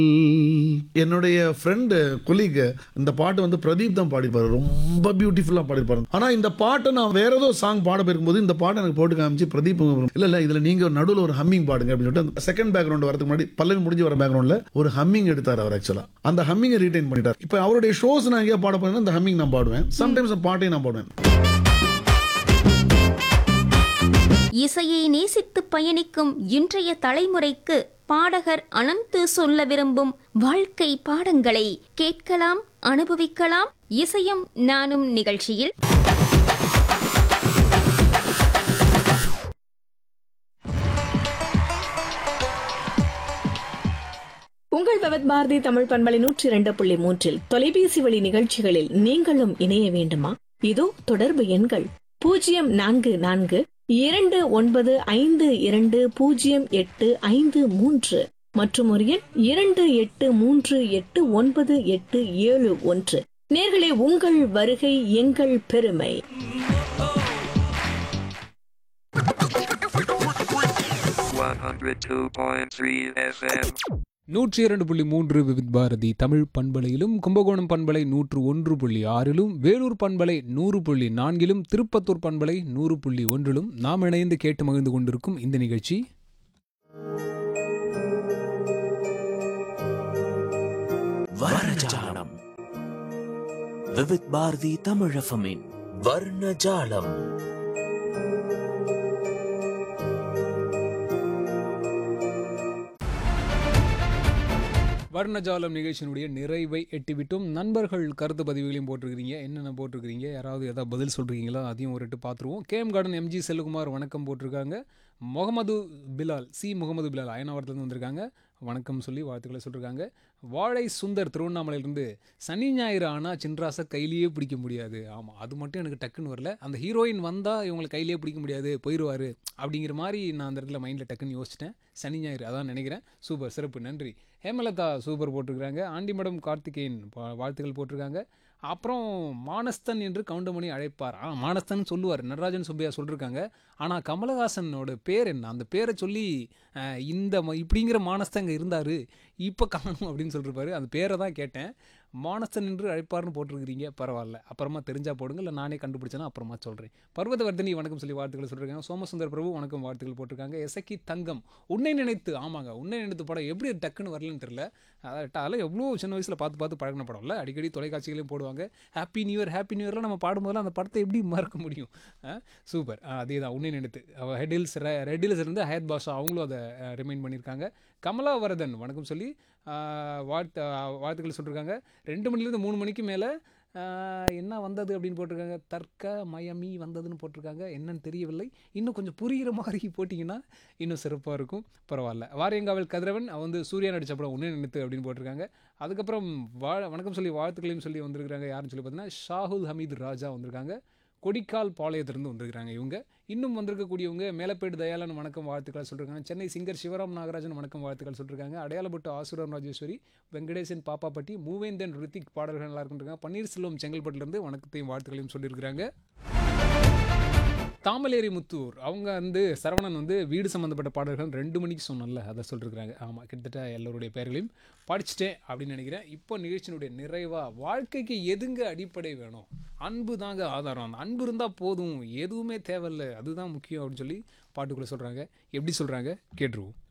என்னுடைய friend colleague இந்த பாட்டு வந்து பிரதீப் தான் பாடிப்பாரு ரொம்ப பியூட்டிஃபுல்லாக பாடிப்பாரு ஆனா இந்த பாட்டை நான் வேற ஏதோ சாங் பாட போயிருக்கும்போது இந்த பாட்டை எனக்கு போட்டு காமிச்சு பிரதீப் இல்ல இல்ல இதுல நீங்க நடுவில் ஒரு ஹம்மிங் பாடுங்க அப்படின்னு சொல்லிட்டு செகண்ட் பேக்ரவுண்ட் வரதுக்கு முன்னாடி பல்லவி முடிஞ்சு வர பேக்ரவுண்ட்ல ஒரு ஹம்மிங் எடுத்தார் அவர் ஆக்சுவலா அந்த ஹம்மிங்கை ரீடைன் பண்ணிட்டார் இப்போ அவருடைய ஷோஸ் நான் எங்கேயா பாட போறேன்னா இந்த ஹம்மிங் நான் பாடுவேன் சம்டைம்ஸ் பாட்டையும் நான் பாடுவேன் இசையை நேசித்து பயணிக்கும் இன்றைய தலைமுறைக்கு பாடகர் அனந்து சொல்ல விரும்பும் வாழ்க்கை பாடங்களை கேட்கலாம் அனுபவிக்கலாம் இசையும் நானும் நிகழ்ச்சியில் உங்கள் பவத் பாரதி தமிழ் பண்பலை நூற்றி இரண்டு புள்ளி மூன்றில் தொலைபேசி வழி நிகழ்ச்சிகளில் நீங்களும் இணைய வேண்டுமா இதோ தொடர்பு எண்கள் பூஜ்ஜியம் நான்கு நான்கு இரண்டு ஒன்பது ஐந்து இரண்டு பூஜ்ஜியம் எட்டு ஐந்து மூன்று மற்றும் ஒரு எண் இரண்டு எட்டு மூன்று எட்டு ஒன்பது எட்டு ஏழு ஒன்று நேர்களே உங்கள் வருகை எங்கள் பெருமை One hundred two point three FM. நூற்றி இரண்டு புள்ளி மூன்று விவித் பாரதி தமிழ் பண்பலையிலும் கும்பகோணம் பண்பலை நூற்று ஒன்று புள்ளி ஆறிலும் வேலூர் பண்பலை நூறு புள்ளி நான்கிலும் திருப்பத்தூர் பண்பலை நூறு புள்ளி ஒன்றிலும் நாம் இணைந்து கேட்டு மகிழ்ந்து கொண்டிருக்கும் இந்த நிகழ்ச்சி வர்ணஜாலம் விவித் பாரதி தமிழஃபமின் வர்ணஜாலம் வர்ணஜாலம் நிகழ்ச்சியினுடைய நிறைவை எட்டிவிட்டும் நண்பர்கள் கருத்து பதிவுகளையும் போட்டிருக்கிறீங்க என்னென்ன போட்டிருக்கிறீங்க யாராவது ஏதாவது பதில் சொல்கிறீங்களா அதையும் ஒரு எட்டு பார்த்துருவோம் கேஎம் கார்டன் எம்ஜி செல்லுகுமார் வணக்கம் போட்டிருக்காங்க முகமது பிலால் சி முகமது பிலால் அயனாவரத்துலேருந்து வந்திருக்காங்க வணக்கம் சொல்லி வாழ்த்துக்களை சொல்லியிருக்காங்க வாழை சுந்தர் திருவண்ணாமலையிலேருந்து சனி ஞாயிறு ஆனால் சின்ராசை கையிலேயே பிடிக்க முடியாது ஆமாம் அது மட்டும் எனக்கு டக்குன்னு வரல அந்த ஹீரோயின் வந்தால் இவங்களை கையிலேயே பிடிக்க முடியாது போயிடுவார் அப்படிங்கிற மாதிரி நான் அந்த இடத்துல மைண்டில் டக்குன்னு யோசிச்சிட்டேன் சனி ஞாயிறு அதான் நினைக்கிறேன் சூப்பர் சிறப்பு நன்றி ஹேமலதா சூப்பர் போட்டிருக்காங்க ஆண்டிமடம் கார்த்திகேயன் பா- வாழ்த்துக்கள் போட்டிருக்காங்க அப்புறம் மானஸ்தன் என்று கவுண்டமணி அழைப்பார் ஆ மானஸ்தன் சொல்லுவார் நடராஜன் சுப்பையா சொல்லியிருக்காங்க ஆனால் கமலஹாசனோட பேர் என்ன அந்த பேரை சொல்லி அஹ், இந்த ம- இப்படிங்கிற மானஸ்தன் அங்கே இருந்தார் இப்போ காணும் அப்படின்னு சொல்லிருப்பாரு அந்த பேரை தான் கேட்டேன் மானஸ்தன் என்று அழைப்பார்னு போட்டிருக்கிறீங்க பரவாயில்ல அப்புறமா தெரிஞ்சா போடுங்க இல்லை நானே கண்டுபிடிச்சேன்னா அப்புறமா சொல்கிறேன் பர்வதவர்தினி வணக்கம் சொல்லி வாழ்த்துக்கள் சொல்லியிருக்காங்க சோமசுந்தர் பிரபு வணக்கம் வாழ்த்துக்கள் போட்டிருக்காங்க எசக்கி தங்கம் உன்னை நினைத்து ஆமாங்க உன்னை நினைத்து படம் எப்படி டக்குன்னு வரலன்னு தெரியல அதெல்லாம் எவ்வளோ சின்ன வயசில் பார்த்து பார்த்து பழகின படம்ல அடிக்கடி தொலைக்காட்சிகளையும் போடுவாங்க happy new year happy new இயர்லாம் நம்ம பாடும்போதெல்லாம் அந்த படத்தை எப்படி மறக்க முடியும் சூப்பர் அதே தான் உன்னை நினைத்து ஹெட் ஹில்ஸ் ரெட் ஹில்ஸ் இருந்து ஹயத் பாஷா அவங்களும் அதை ரிமைண்ட் பண்ணியிருக்காங்க கமலாவரதன் வணக்கம் சொல்லி அஹ், வாழ்த்து அஹ், வாழ்த்துக்கள் சொல்லியிருக்காங்க ரெண்டு மணிலேருந்து மூணு மணிக்கு மேலே என்ன வந்தது அப்படின்னு போட்டிருக்காங்க தர்க்க மயமி வந்ததுன்னு போட்டிருக்காங்க என்னன்னு தெரியவில்லை இன்னும் கொஞ்சம் புரிகிற மாதிரி போட்டிங்கன்னா இன்னும் சிறப்பாக இருக்கும் பரவாயில்ல வாரியங்காவல் கதிரவன் அவன் வந்து சூர்யா நடிச்ச படம் ஒன்றே நினைத்து அப்படின்னு போட்டிருக்காங்க அதுக்கப்புறம் வா வணக்கம் சொல்லி வாழ்த்துக்களையும் சொல்லி வந்திருக்காங்க யாருன்னு சொல்லி பார்த்தீங்கன்னா ஷாகுல் ஹமீது ராஜா வந்திருக்காங்க கொடிக்கால் பாளையத்திலிருந்து வந்திருக்காங்க இவங்க இன்னும் வந்திருக்கக்கூடியவங்க மேலப்பேடு தயாளன் வணக்கம் வாழ்த்துக்கள் சொல்லியிருக்காங்க சென்னை சிங்கர் சிவராம் நாகராஜன் வணக்கம் வாழ்த்துக்கள் சொல்லியிருக்காங்க அடையாளப்பட்டு ஆசுரம் ராஜேஸ்வரி வெங்கடேசன் பாப்பாப்பட்டி மூவேந்தன் ரித்திக் பாடல்கள் நல்லா இருக்குன்றாங்க பன்னீர்செல்வம் செங்கல்பட்டுலேருந்து வணக்கத்தையும் வாழ்த்துக்களையும் சொல்லியிருக்கிறாங்க தாமலேரி முத்தூர் அவங்க வந்து சரவணன் வந்து வீடு சம்மந்தப்பட்ட பாடல்கள் ரெண்டு மணிக்கு சொன்னல அதை சொல்லியிருக்கிறாங்க ஆமாம் கிட்டத்தட்ட எல்லோருடைய பெயர்களையும் படிச்சுட்டேன் அப்படின்னு நினைக்கிறேன் இப்போ நிகழ்ச்சியினுடைய நிறைவாக வாழ்க்கைக்கு எதுங்க அடிப்படை வேணும் அன்பு தாங்க ஆதாரம் அந்த அன்பு இருந்தால் போதும் எதுவுமே தேவையில்லை அதுதான் முக்கியம் அப்படின்னு சொல்லி பாட்டுக்குள்ளே சொல்கிறாங்க எப்படி சொல்கிறாங்க கேட்டுருவோம்